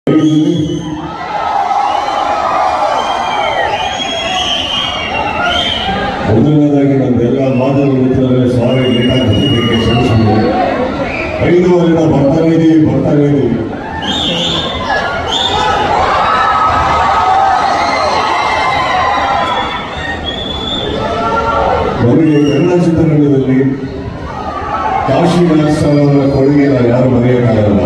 ಮೊದಲನೇದಾಗಿ ನಮ್ಮೆಲ್ಲ ಮಾಧ್ಯಮ ಮಿತ್ರರೇ ಸಾರಿ ಲೇಟಾಗಿ ಬಂದಿದ್ದಕ್ಕೆ ಕ್ಷಮಿಸಿದೆ ಐದೂವರೆಯಿಂದ ಬರ್ತಾನೆ ಇದೀವಿ ಬರ್ತಾನೆ ಇದೀವಿ ನನಗೆ ಕನ್ನಡ ಚಿತ್ರರಂಗದಲ್ಲಿ ಕಾಶಿ ನರಸರ್ ಅವರ ಕೊಡುಗೆ ನಾವು ಯಾರು ಮರೆಯೋಕ್ಕಾಗಲ್ಲ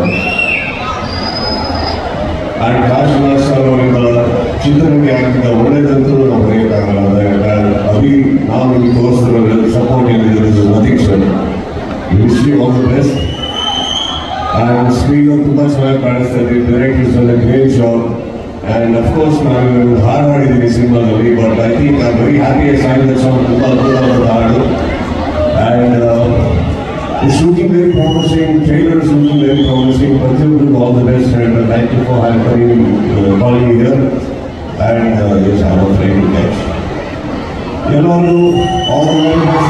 ಆ್ಯಂಡ್ ಕಾಶಿ ನರಸರ್ ಅವರಿಂದ ಚಿತ್ರರಂಗ ಆಗಿದ್ದ ಒಳ್ಳೆದಂತೂ ನಾವು ಮರೆಯೋಕ್ಕಾಗಲ್ಲ ಅದಾಗ ಅಭಿ ನಾವು ನಿಮಗೆ ತೋರಿಸಿರೋ ಸಪೋರ್ಟ್ ಏನಿದೆ nothing sir wish you all the best and screen ತುಂಬ ಚೆನ್ನಾಗಿ ಕಾಣಿಸ್ತಾ ಇದೆ ಡೈರೆಕ್ಟರ್ಸ್ ಎಲ್ಲ ಗ್ರೇಟ್ ಜಾಬ್ ಆ್ಯಂಡ್ ಅಫ್ಕೋರ್ಸ್ ನಾನು ಹಾಡು ಹಾಡಿದ್ದೀನಿ ಸಿನಿಮಾದಲ್ಲಿ but I think I very happy song that song ತುಂಬ ಅದ್ಭುತವಾದ ಹಾಡು and shooting very promising trailers very promising ಪ್ರತಿಯೊಬ್ಬರಿಗೂ all the best and thank you for happening calling year and yes have a fried catch ಎಲ್ಲರೂ all the very best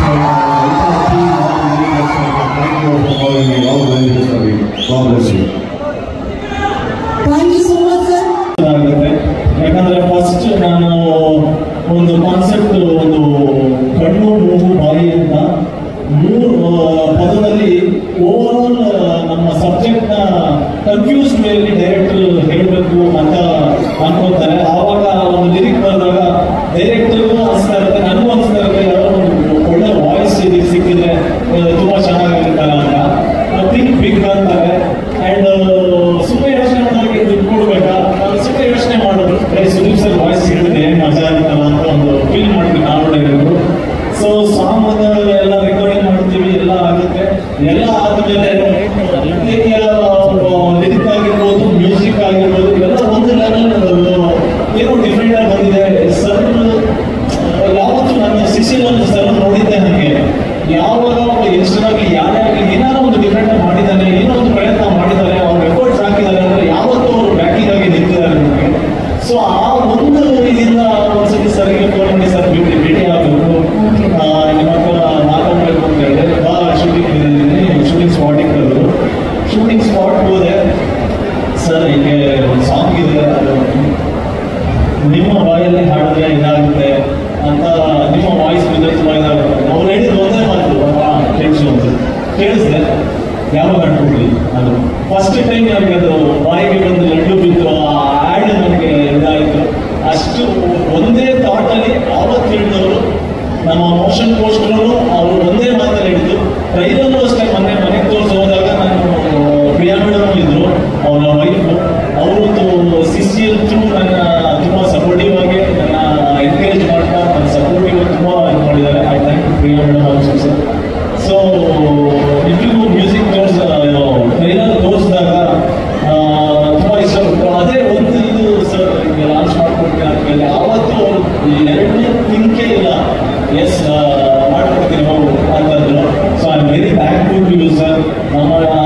thank you for calling me all the very best God bless you thank you so much sir ಆಗುತ್ತೆ ಯಾಕಂದ್ರೆ first ನಾನು ಒಂದು concept ಒಂದು ಕಣ್ಣು ಮೂಗು ಬಾಯಿ ಅಂತ ಮೂರು ಆ, ಪದದಲ್ಲಿ ಓವರ್ ಆಲ್ ನಮ್ಮ ಸಬ್ಜೆಕ್ಟ್ ನ ಕನ್ಫ್ಯೂಸ್ ವೇಲಿ ಡೈರೆಕ್ಟರ್ ಹೇಳಬೇಕು ಅಂತ ಅನ್ಕೊಂತಾರೆ ಆವಾಗ ಒಂದು ಲಿರಿಕ್ ಬರೆದಾಗ ಡೈರೆಕ್ಟರ್ಗೂ ಅನಿಸ್ತಾ ಇರುತ್ತೆ ನನಗೂ ಅನಿಸ್ತಾ ಇರುತ್ತೆ ಯಾರೋ ಒಂದು ಒಳ್ಳೆ ವಾಯ್ಸ್ ಇದಕ್ಕೆ ಸಿಕ್ಕಿದ್ರೆ ಆ, ತುಂಬಾ ಚೆನ್ನಾಗಿರುತ್ತಲ್ಲ ಅಂತ ಥಿಂಕ್ ಬಿಗ್ ಅಂತಾರೆ ಅಂಡ್ ಸುಮ್ಮನೆ ಯೋಚನೆ ಮಾಡೋದಕ್ಕೆ ದುಡ್ಡು ಕೊಡ್ಬೇಕಾ ನಾನು ಸುಮ್ಮನೆ ಯೋಚನೆ ಮಾಡೋದು ಏ ಸುದೀಪ್ ಸರ್ ವಾಯ್ಸ್ ಹೇಳಿದ್ರೆ ಏನ್ ಮಜಾ ಇರುತ್ತಲ್ಲ ಅಂತ ಒಂದು ಫೀಲ್ ಮಾಡ್ತೀವಿ ನಾವು ಡೈರೆಕ್ಟ್ರು ಸೊ ಸಾಂಗ್ ಎಲ್ಲ ರೆಕಾರ್ಡಿಂಗ್ ಮಾಡ್ತೀವಿ ಎಲ್ಲ ಆಗುತ್ತೆ ಎಲ್ಲ ಆದ್ಮೇಲೆ ಲಿರಿಕ್ ಆಗಿರ್ಬೋದು ಮ್ಯೂಸಿಕ್ ಆಗಿರ್ಬೋದು ಎಲ್ಲ ಒಂದು ಲೆವೆಲ್ ಏನೋ ಡಿಫ್ರೆಂಟ್ ಆಗಿ ಬಂದಿದೆ ಸರ್ ಯಾವತ್ತು ನನ್ನ ಶಿಷ್ಯರನ್ನು ಸರ್ ನೋಡಿದ್ದೆ ನನಗೆ ಯಾವಾಗ ಎಷ್ಟರಾಗಲಿ ಯಾರೇ ಆಗಲಿ ಏನಾದ್ರು ಒಂದು ಡಿಫ್ರೆಂಟ್ ಆಗಿ ಮಾಡಿದ್ದಾನೆ ಏನೋ ಒಂದು ಪ್ರಯತ್ನ ಮಾಡಿದ್ದಾರೆ ಅವ್ರು ಎಫರ್ಟ್ಸ್ ಹಾಕಿದ್ದಾರೆ ಅಂದ್ರೆ ಯಾವತ್ತೂ ಅವರು ಬ್ಯಾಕಿಂಗ್ ಆಗಿ ನಿಂತಿದ್ದಾರೆ ನನಗೆ ಸೊ ಆ ಒಂದು ಇದರಿಂದ ಒಂದ್ಸತಿ ಸರ್ಗೆ ಫೋನ್ ಮಾಡಿ ಸರ್ ಭೇಟಿ ಭೇಟಿ ಆಗಬೇಕು ಆ, ನಿಮ್ಮ ಹತ್ರ ಮಾತಾಡಬೇಕು ಅಂತ ಹೇಳಿದ್ರೆ ಬಾ ಶೂಟಿಂಗ್ ಬಂದಿದ್ದೀನಿ ಶೂಟಿಂಗ್ ಸ್ಪಾಟಿಗೆ ಕರೆದ್ರು ಶೂಟಿಂಗ್ ಸ್ಪಾಟ್ ಹೋದೆ ಸರ್ ಹೀಗೆ ಒಂದು ಸಾಂಗ್ ಇದೆ ಅದು ನಿಮ್ಮ ಬಾಯಲ್ಲಿ ಹಾಡಿದ್ರೆ ಇದಾಗುತ್ತೆ ಅಂತ ನಿಮ್ಮ ವಾಯ್ಸ್ ಬಿದ್ದರೆ ತುಂಬ ಇದಾಗುತ್ತೆ ಅವ್ರು ಹೇಳಿದ್ದು ಒಂದೇ ಮಾತು ಕೇಳಿಸು ಅಂತ ಕೇಳಿಸ್ದೆ ಯಾವಾಗ ಅನ್ಕೊಂಡ್ರಿ ಅದು ಫಸ್ಟ್ ಟೈಮ್ ನನಗೆ ಅದು ಬಾಯಿಗೆ ಬಂದು ಲಡ್ಡು ಬಿತ್ತು ಆ ಆ್ಯಡ್ ನನಗೆ ಇದಾಯಿತು ಅಷ್ಟು ಒಂದೇ ಥಾಟಲ್ಲಿ ಆವತ್ತು ಹೇಳಿದವರು ನಮ್ಮ ಮೋಷನ್ ಪೋಸ್ಟ್ರು ಅವರು ಒಂದೇ ಮಾತಲ್ಲಿ ಹೇಳಿದ್ದು ಟ್ರೈಲಲ್ಲೂ ಅಷ್ಟೇ ಮೊನ್ನೆ ಮನೆಗೆ ತೋರಿಸಿ ಹೋದಾಗ ನಾನು ಪ್ರಿಯಾ ಮೇಡಮ್ ಇದ್ರು ಅವರ ವೈಫ್ ಅವರೊಂದು ಸಿಸಿಎಲ್ ಥ್ರೂ ನನ್ನ ತುಂಬ ಸಪೋರ್ಟಿವ್ ಆಗಿ ನನ್ನ ಎನ್ಕರೇಜ್ ಮಾಡ್ತಾ ನನ್ನ ಸಪೋರ್ಟಿವ್ ತುಂಬ ಇದು ಮಾಡಿದ್ದಾರೆ I thank Priya madam also sir so ಇಬ್ಬರಿಗೂ ಮ್ಯೂಸಿಕ್ ತೋರಿಸ ಟ್ರೈಲರ್ ತೋರಿಸಿದಾಗ ತುಂಬ ಇಷ್ಟಪಟ್ಟು ಅದೇ ಒಂದು ಇದು ಸರ್ ಹಿಂಗೆ ಲಾಂಚ್ ಮಾಡ್ಕೊಡ್ತೀನಿ ಅಂದ್ಮೇಲೆ ಆವತ್ತು ಅವರು ಎರಡನೇ ಥಿಂಕೇ ಇಲ್ಲ ಎಸ್ ಮಾಡ್ಕೊಡ್ತೀನಿ ನಾವು ಅಂತಂದ್ರು so I am very thankful to you sir ನಮ್ಮ